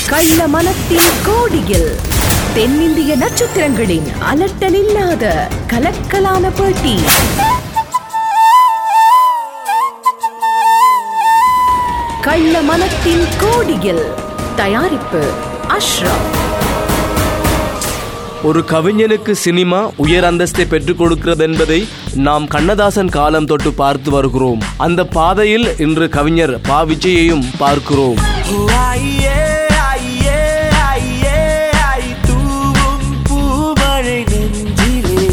கள்ள மனத்தின் கோடியில் தென்னிந்திய நட்சத்திரங்களின் அலட்டலில்லாத கலக்கலான பேட்டி கள்ள மனத்தின் கோடியில் தயாரிப்பு அஷ்ரப் ஒரு கவிஞனுக்கு சினிமா உயர் அந்தஸ்தை பெற்றுக் கொடுக்கிறது என்பதை நாம் கண்ணதாசன் காலம் தொட்டு பார்த்து வருகிறோம் அந்த பாதையில் இன்று கவிஞர் பா விஜயையும் பார்க்கிறோம் ஐயே ஐயே ஐயே ஐ தூவும் பூமழை நெஞ்சிலே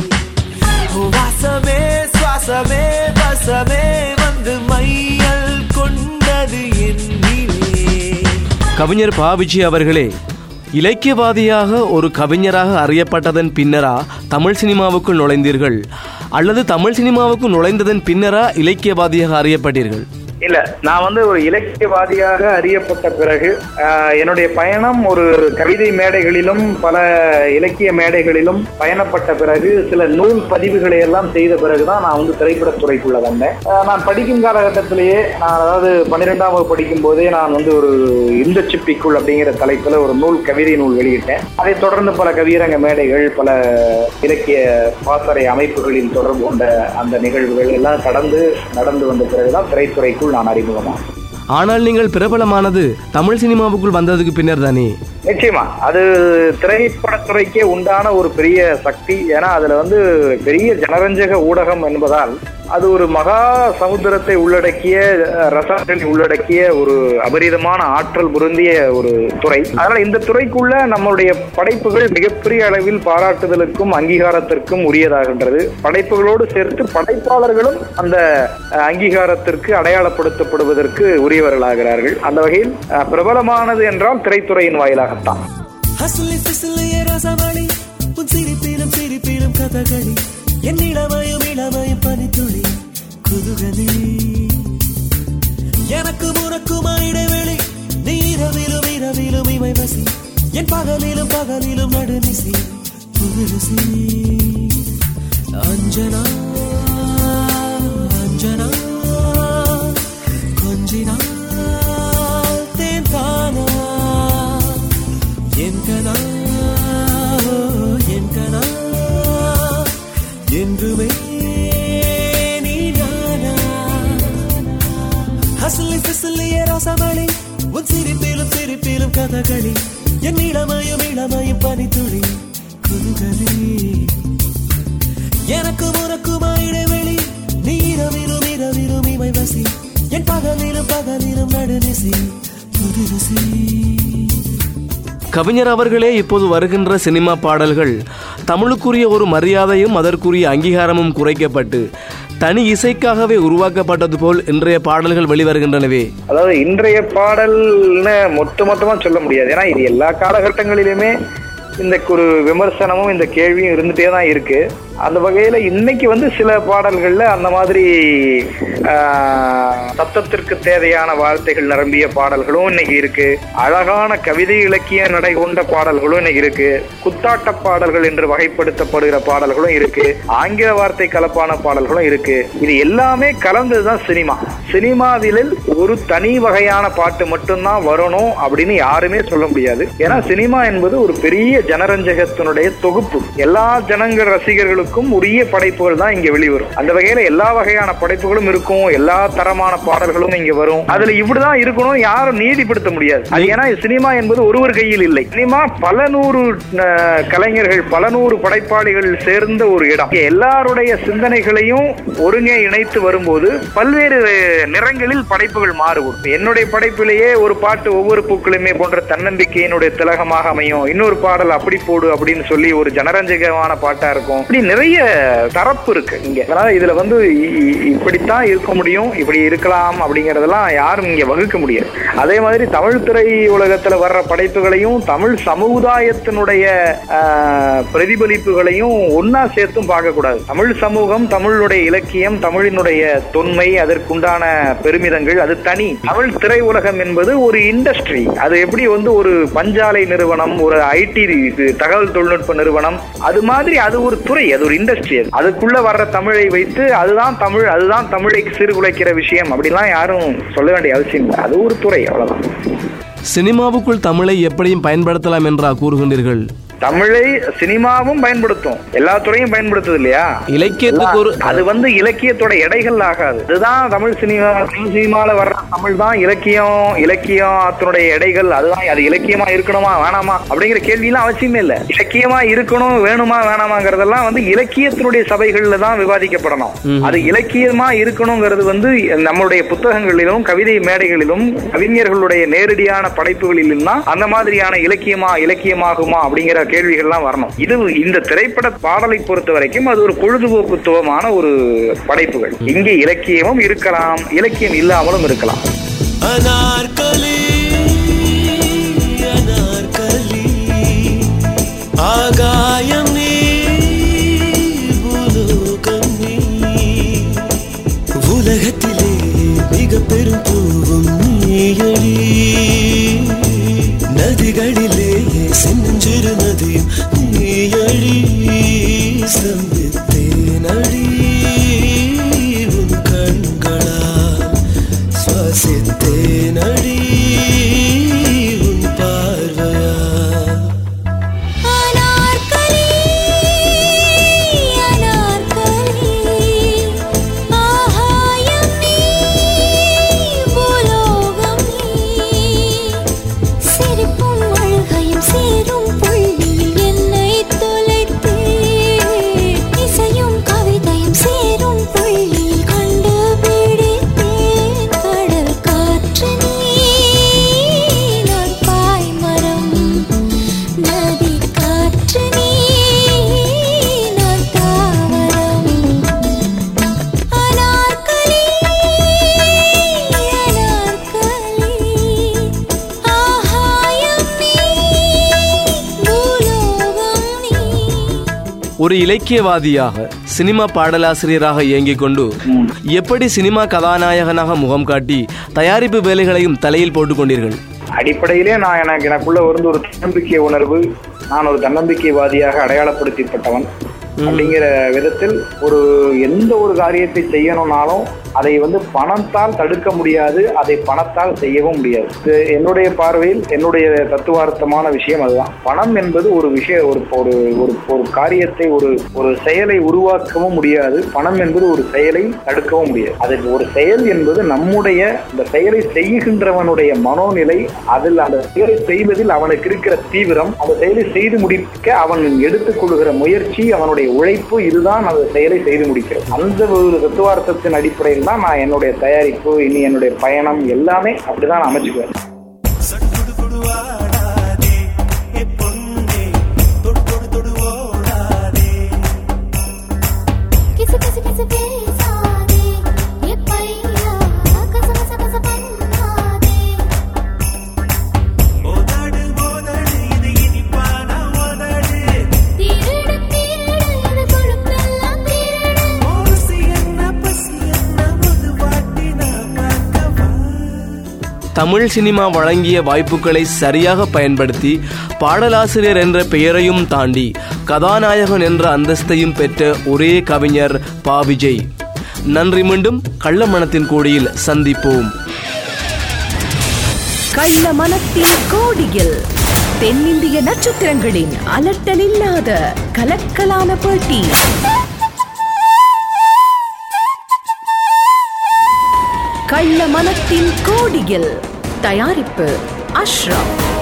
வாசமே சுவாசமே வசமே வந்து மையல் கொண்டது என்னிலே கவிஞர் பா விஜய் அவர்களே இலக்கியவாதியாக ஒரு கவிஞராக அறியப்பட்டதன் பின்னரா தமிழ் சினிமாவுக்குள் நுழைந்தீர்கள் அல்லது தமிழ் சினிமாவுக்கு நுழைந்ததன் பின்னரா இலக்கியவாதியாக அறியப்பட்டீர்கள் இல்ல நான் வந்து ஒரு இலக்கியவாதியாக அறியப்பட்ட பிறகு ஆஹ், என்னுடைய பயணம் ஒரு கவிதை மேடைகளிலும் பல இலக்கிய மேடைகளிலும் பயணப்பட்ட பிறகு சில நூல் பதிவுகளை எல்லாம் செய்த பிறகுதான் நான் வந்து திரைப்படத்துறைக்குள்ள வந்தேன் ஆஹ், நான் படிக்கும் காலகட்டத்திலேயே நான் அதாவது பன்னிரெண்டாம் வகுப்பு படிக்கும் போதே நான் வந்து ஒரு இந்த சிப்பிக்குள் அப்படிங்கிற தலைப்புல ஒரு நூல் கவிதை நூல் வெளியிட்டேன் அதைத் தொடர்ந்து பல கவியரங்க மேடைகள் பல இலக்கிய பாசறை அமைப்புகளில் தொடர்பு கொண்ட அந்த நிகழ்வுகள் எல்லாம் கடந்து நடந்து வந்த பிறகுதான் திரைத்துறைக்குள் நான் அறிமுகமானேன் ஆனால் நீங்கள் பிரபலமானது தமிழ் சினிமாவுக்குள் வந்ததுக்கு பின்னர் தானே நிச்சயமா அது திரைப்படத்துறைக்கே உண்டான ஒரு பெரிய சக்தி ஏன்னா அதுல வந்து பெரிய ஜனரஞ்சக ஊடகம் என்பதால் அது ஒரு மகா சமுத்திரத்தை உள்ளடக்கிய அஹ், ரசனை உள்ளடக்கிய ஒரு அபரிதமான ஆற்றல் பொருந்திய ஒரு துறை அதனால இந்த துறைக்குள்ள நம்மளுடைய படைப்புகள் மிகப்பெரிய அளவில் பாராட்டுதலுக்கும் அங்கீகாரத்திற்கும் உரியதாகின்றது படைப்புகளோடு சேர்த்து படைப்பாளர்களும் அந்த அஹ், அங்கீகாரத்திற்கு அடையாளப்படுத்தப்படுவதற்கு உரியவர்களாகிறார்கள் அந்த வகையில் அஹ், பிரபலமானது என்றால் திரைத்துறையின் வாயிலாகத்தான் ஹசுலி பிசுலிய ரசமணி உன் சிரிப்பிலும் சிரிப்பிலும் கதகளி என் இளமயம் இளமயம் பனித்துளி குதுகலி எனக்கு முறக்குமா இடைவெளி நீ இரவிலும் இரவிலும் இமை வசி என் பகலிலும் பகலிலும் நடுநிசி புதுசி அஞ்சனா அஞ்சனா கொஞ்சினா தேன் தானா என் கனா என் கனா என்றுமே நீதானா ஹசலி பிசலிய ரசமணி உன் சிரிப்பிலும் சிரிப்பிலும் கதகளி என் இளமயம் இளமயம் பனித்துளி குதுகலி எனக்கு உனக்குமா இடைவெளி நீ இரவிலும் இரவிலும் இமை வசி என் பகலிலும் பகலிலும் நடுநிசி புதுசி கவிஞர் அவர்களே இப்போது வருகின்ற சினிமா பாடல்கள் தமிழுக்குரிய ஒரு மரியாதையும் அதற்குரிய அங்கீகாரமும் குறைக்கப்பட்டு தனி இசைக்காகவே உருவாக்கப்பட்டது போல் இன்றைய பாடல்கள் வெளிவருகின்றனவே அதாவது இன்றைய பாடல்னு மொத்த மொத்தமா சொல்ல முடியாது ஏன்னா இது எல்லா காலகட்டங்களிலுமே இந்த ஒரு விமர்சனமும் இந்த கேள்வியும் இருந்துட்டே தான் இருக்கு அந்த வகையில இன்னைக்கு வந்து சில பாடல்கள்ல அந்த மாதிரி ஆஹ், சத்தத்திற்கு தேவையான வார்த்தைகள் நிரம்பிய பாடல்களும் இன்னைக்கு இருக்கு அழகான கவிதை இலக்கிய நடை கொண்ட பாடல்களும் இன்னைக்கு இருக்கு குத்தாட்ட பாடல்கள் என்று வகைப்படுத்தப்படுகிற பாடல்களும் இருக்கு ஆங்கில வார்த்தை கலப்பான பாடல்களும் இருக்கு இது எல்லாமே கலந்ததுதான் சினிமா சினிமாவில் ஒரு தனி வகையான பாட்டு மட்டும்தான் வரணும் அப்படின்னு யாருமே சொல்ல முடியாது ஏன்னா சினிமா என்பது ஒரு பெரிய ஜனரஞ்சகத்தினுடைய தொகுப்பு எல்லா ஜனங்கள் ரசிகர்களுக்கும் உரிய படைப்புகள் தான் இங்க வெளிவரும் அந்த வகையில எல்லா வகையான படைப்புகளும் இருக்கும் எல்லா தரமான பாடல்களும் இங்க வரும் அதுல இப்படிதான் இருக்கணும் யாரும் நீதிப்படுத்த முடியாது அது ஏன்னா சினிமா என்பது ஒருவர் கையில் இல்லை சினிமா பல நூறு அஹ், கலைஞர்கள் பல நூறு படைப்பாளிகள் சேர்ந்த ஒரு இடம் இங்க எல்லாருடைய சிந்தனைகளையும் ஒருங்கே இணைத்து வரும்போது பல்வேறு நிறங்களில் படைப்புகள் மாறுபடும் என்னுடைய படைப்பிலேயே ஒரு பாட்டு ஒவ்வொரு பூக்களுமே போன்ற தன்னம்பிக்கையினுடைய திலகமாக அமையும் இன்னொரு பாடல் அப்படி போடு அப்படின்னு சொல்லி ஒரு ஜனரஞ்சகமான பாட்டா இருக்கும் இப்படி நிறைய தரப்பு இருக்கு இங்க அதனால இதுல வந்து இ- இ- இப்படித்தான் இருக்க முடியும் இப்படி இருக்கலாம் அப்படிங்கறதெல்லாம் யாரும் இங்க வகுக்க முடியாது அதே மாதிரி தமிழ் திரை உலகத்துல வர்ற படைப்புகளையும் தமிழ் சமுதாயத்தினுடைய ஆஹ், பிரதிபலிப்புகளையும் ஒன்னா சேர்த்தும் பார்க்க கூடாது தமிழ் சமூகம் தமிழுடைய இலக்கியம் தமிழினுடைய தொன்மை அதற்குண்டான பெருமிதங்கள் அது தனி தமிழ் திரை உலகம் என்பது ஒரு இண்டஸ்ட்ரி அது எப்படி வந்து ஒரு பஞ்சாலை நிறுவனம் ஒரு ஐடி தகவல் தொழில்நுட்ப நிறுவனம் அது மாதிரி அது ஒரு துறை அது ஒரு இண்டஸ்ட்ரி அது அதுக்குள்ள வர்ற தமிழை வைத்து அதுதான் தமிழ் அதுதான் தமிழை சீர்குலைக்கிற விஷயம் அப்படிலாம் யாரும் சொல்ல வேண்டிய அவசியம் இல்லை அது ஒரு துறை அவ்வளவுதான் சினிமாவுக்குள் தமிழை எப்படியும் பயன்படுத்தலாம் என்றா கூறுகின்றீர்கள் தமிழை சினிமாவும் பயன்படுத்தும் எல்லா துறையும் பயன்படுத்துது இல்லையா இலக்கியத்துக்கு ஒரு அது வந்து இலக்கியத்தோட எடைகள் ஆகாது இதுதான் தமிழ் சினிமா தமிழ் சினிமால வர்ற தமிழ் தான் இலக்கியம் இலக்கியத்தினுடைய எடைகள் அதுதான் அது இலக்கியமா இருக்கணுமா வேணாமா அப்படிங்கிற கேள்வியெல்லாம் அவசியமே இல்ல இலக்கியமா இருக்கணும் வேணுமா வேணாமாங்கிறதெல்லாம் வந்து இலக்கியத்தினுடைய சபைகள்ல தான் விவாதிக்கப்படணும் அது இலக்கியமா இருக்கணுங்கிறது வந்து நம்மளுடைய புத்தகங்களிலும் கவிதை மேடைகளிலும் கவிஞர்களுடைய நேரடியான படைப்புகளிலும் தான் அந்த மாதிரியான இலக்கியமா இலக்கியமாகுமா அப்படிங்கிற கேள்விகள்லாம் வரணும் இது இந்த திரைப்பட பாடலை பொறுத்த வரைக்கும் அது ஒரு பொழுதுபோக்குத்துவமான ஒரு படைப்புகள் இங்கே இலக்கியமும் இருக்கலாம் இலக்கியம் இல்லாமலும் இருக்கலாம் அனார்கலி அனார்கலி ஆகாயம் நீ பூலோகம் நீ உலகத்திலே மிக பெரும் பூவும் நீயடி நதிகளிலே செஞ்சிரு நதியும் நீயடி சந்தித்தேனடி உன் கண்களால் சுவாசித்தேனடி உன் பார்வையால் அனார்கலி அனார்கலி ஆகாயம் நீ பூலோகம் நீ சிரிப்பும் அழுகையும் சேரும் புள்ளியில் என்னை தொலைத்தே இசையும் கவிதையும் சேரும் புள்ளியில் கண்டுபிடித்தேன் கடல் காற்று நீ நான் பாய்மரம் நதி காற்று நீ நான் தாவரம் அனார்கலி அனார்கலி ஆகாயம் நீ பூலோகம் நீ ஒரு இலக்கியவாதியாக சினிமா பாடலாசிரியராக இயங்கிக் கொண்டு எப்படி சினிமா கதாநாயகனாக முகம் காட்டி தயாரிப்பு வேலைகளையும் தலையில் போட்டுக் கொண்டீர்கள் அடிப்படையிலே நான் எனக்கு எனக்குள்ள வந்து ஒரு தன்னம்பிக்கை உணர்வு நான் ஒரு தன்னம்பிக்கைவாதியாக அடையாளப்படுத்தப்பட்டவன் அப்படிங்கிற விதத்தில் ஒரு எந்த ஒரு காரியத்தை செய்யணும்னாலும் அதை வந்து பணத்தால் தடுக்க முடியாது அதை பணத்தால் செய்யவும் முடியாது இது என்னுடைய பார்வையில் என்னுடைய தத்துவார்த்தமான விஷயம் அதுதான் பணம் என்பது ஒரு விஷய ஒரு ஒரு ஒரு ஒரு காரியத்தை ஒரு ஒரு செயலை உருவாக்கவும் முடியாது பணம் என்பது ஒரு செயலை தடுக்கவும் முடியாது அது ஒரு செயல் என்பது நம்முடைய இந்த செயலை செய்கின்றவனுடைய மனோநிலை அதில் அந்த செயலை செய்வதில் அவனுக்கு இருக்கிற தீவிரம் அந்த செயலை செய்து முடிக்க அவன் எடுத்துக்கொள்கிற முயற்சி அவனுடைய உழைப்பு இதுதான் அந்த செயலை செய்து முடிக்கிறது அந்த ஒரு தத்துவார்த்தத்தின் அடிப்படையில் தான் நான் என்னுடைய தயாரிப்பு இனி என்னுடைய பயணம் எல்லாமே அப்படிதான் நான் அமைச்சுக்குவேன் சட்டுடு குடுவாடாதே எ பொன்னே தொடு தொடு தொடு ஓடாதே கிசு கிசு கிசு பேசாதே ஏ பையா கச கச கச பண்ணாதே ஓதாடு ஓதாடு இது இனிப்பான ஓதாடு திருடு திருடு இது கொழுப்பெல்லாம் திருடு ஓசி என்ன பசி என்ன ஒரு வாட்டி நான் பார்க்கவா தமிழ் சினிமா வழங்கிய வாய்ப்புகளை சரியாக பயன்படுத்தி பாடலாசிரியர் என்ற பெயரையும் தாண்டி கதாநாயகன் என்ற அந்தஸ்தையும் பெற்ற ஒரே கவிஞர் பா விஜய் நன்றி மீண்டும் கள்ளமணத்தின் கோடியில் சந்திப்போம் கள்ள மனத்தின் கோடியில் தென்னிந்திய நட்சத்திரங்களின் அலட்டலில்லாத கலக்கலான பேட்டி கள்ள மனத்தின் கோடியில் தயாரிப்பு அஷ்ரப்